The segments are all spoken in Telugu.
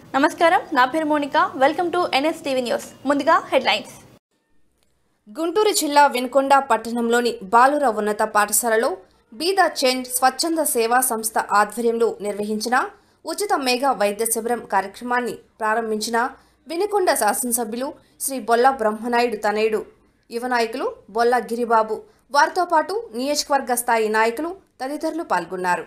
నమస్కారం నా పేరు Monika welcome to NS TV news ముందుగా హెడ్లైన్స్ గుంటూరు జిల్లా వినుకొండ పట్టణంలోని బాలుర ఉన్నత పాఠశాలలో బీద చేంజ్ స్వచ్ఛంద సేవా సంస్థ ఆధ్వర్యంలో నిర్వహించిన ఉచిత మేఘా వైద్య శిబిరం కార్యక్రమాన్ని ప్రారంభించిన వినుకొండ శాసనసభ్యులు శ్రీ బొల్ల బ్రహ్మనాయుడు తనయుడు యువ నాయకులు బొల్ల గిరిబాబు వారితో పాటు నియోజకవర్గ స్థాయి నాయకులు తదితరులు పాల్గొన్నారు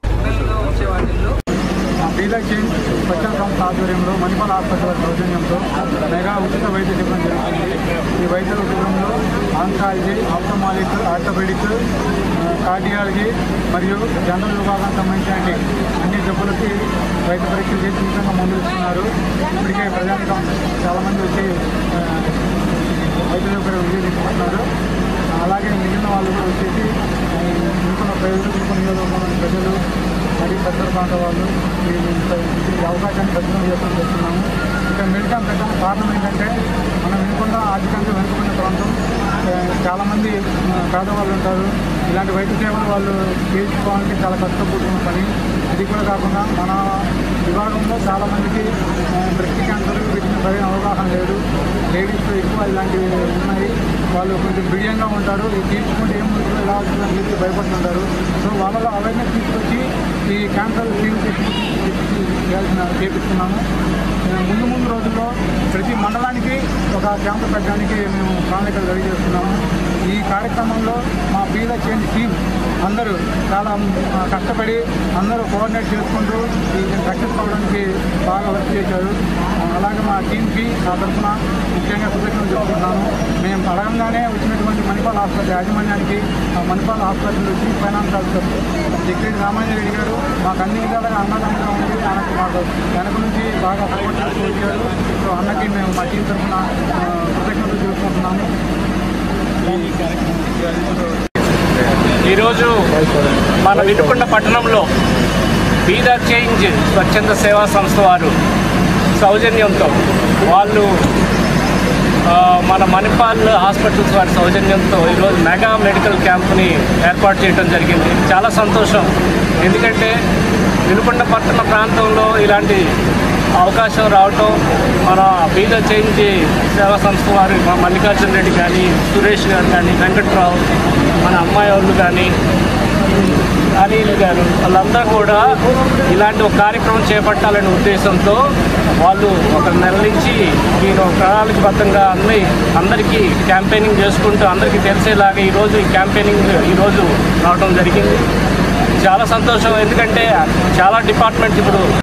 బీదా చేంజ్ స్వచ్ఛంద సంస్థ ఆధ్వర్యంలో మణిపాల్ హాస్పిటల్ సౌజన్యంతో మెగా ఉచిత వైద్య శిబిరం జరుగుతుంది ఈ వైద్య శిబిరంలో ఆంకాలజీ ఆప్టమాలిక్ ఆర్థోపెడిక్ కార్డియాలజీ మరియు జనరల్ విభాగానికి సంబంధించిన అన్ని జబ్బులకి వైద్య పరీక్షలు చేసి ఉచితంగా మందులు ఇస్తున్నారు ఇప్పటికే ప్రజానికం చాలామంది వచ్చి ఆ, వైద్య సౌకర్యం వినియోగించుకుంటున్నారు అలాగే మిగిలిన వాళ్ళు కూడా వచ్చేసి మిగిలిన ప్రజలు మిగిలిన నియోజకవర్గంలోని ప్రజలు మరియు పెద్దల ప్రాంత వాళ్ళు ఈ ఈ అవకాశాన్ని భద్రం చేసుకొని చేస్తున్నాము ఇక మెడికల్ పెట్టడం కారణం ఏంటంటే మనం వినకుండా ఆర్థికంగా వెనుకబడిన ప్రాంతం ఆ, చాలామంది ఆ, పేదవాళ్ళు ఉంటారు ఇలాంటి వైద్య సేవలు వాళ్ళు తీర్చుకోవాలంటే చాలా కష్టపడుతున్న పని ఇది కూడా కాకుండా మన విభాగంలో చాలామందికి బ్రెస్ట్ క్యాన్సర్ వీటిని సరైన అవగాహన లేదు లేడీస్లో ఎక్కువ ఇలాంటివి ఉన్నాయి వాళ్ళు కొంచెం బిడియంగా ఉంటారు ఇది తీసుకుంటే ఏం ముందుకు ఎలా వస్తుందని చెప్పి భయపడుతుంటారు సో వాళ్ళలో అవేర్నెస్ తీసుకొచ్చి ఈ క్యాన్సర్ క్లీన్ చేయాల్సిన చేపిస్తున్నాము ఆ, ముందు ముందు రోజుల్లో ప్రతి మండలానికి ఒక క్యాంపు పెట్టడానికి మేము ప్రణాళికలు రెడీ చేస్తున్నాము ఈ కార్యక్రమంలో మా బీద చేంజ్ టీం అందరూ చాలా ఆ, కష్టపడి అందరూ కోఆర్డినేట్ చేసుకుంటూ ఈ సక్సెస్ అవ్వడానికి బాగా వర్క్ చేశారు ఆ, అలాగే మా టీంకి నా తరఫున ముఖ్యంగా కృతజ్ఞతలు చెప్తున్నాను మేము అడగంగానే వచ్చినటువంటి మణిపాల్ హాస్పిటల్ యాజమాన్యానికి ఆ Manipal hospital chief finance officer degree Ramanjareddy గారు మాకు అన్ని విధాలుగా అన్నదండగా ఉంది ఆయనకు మాకు వెనక నుంచి బాగా సపోర్ట్ చేస్తూ వచ్చారు సో అన్నకి మేము మా టీం తరఫున ఆ, కృతజ్ఞతలు తెలుపుకుంటున్నాము ఈరోజు మన వినుకొండ పట్టణంలో బీదా చేంజ్ స్వచ్ఛంద సేవా సంస్థ వారు సౌజన్యంతో వాళ్ళు ఆ, మన మణిపాల్ హాస్పిటల్స్ వారి సౌజన్యంతో ఈరోజు మెగా మెడికల్ క్యాంప్ని ఏర్పాటు చేయడం జరిగింది చాలా సంతోషం ఎందుకంటే వినుకొండ పట్టణ ప్రాంతంలో ఇలాంటి అవకాశం రావటం మన బీద చేంజ్ సేవా సంస్థ వారు మా మల్లికార్జున రెడ్డి కానీ సురేష్ గారు కానీ వెంకట్రావు మన అమ్మాయి వాళ్ళు కానీ అనిల్ గారు వాళ్ళందరూ కూడా ఇలాంటి ఒక కార్యక్రమం చేపట్టాలనే ఉద్దేశంతో వాళ్ళు ఒక నెల నుంచి నేను ప్రణాళికబద్ధంగా అన్ని అందరికీ క్యాంపెయినింగ్ చేసుకుంటూ అందరికీ తెలిసేలాగా ఈరోజు ఈ క్యాంపెయినింగ్ ఈరోజు రావడం జరిగింది చాలా సంతోషం ఎందుకంటే చాలా డిపార్ట్మెంట్స్ ఇప్పుడు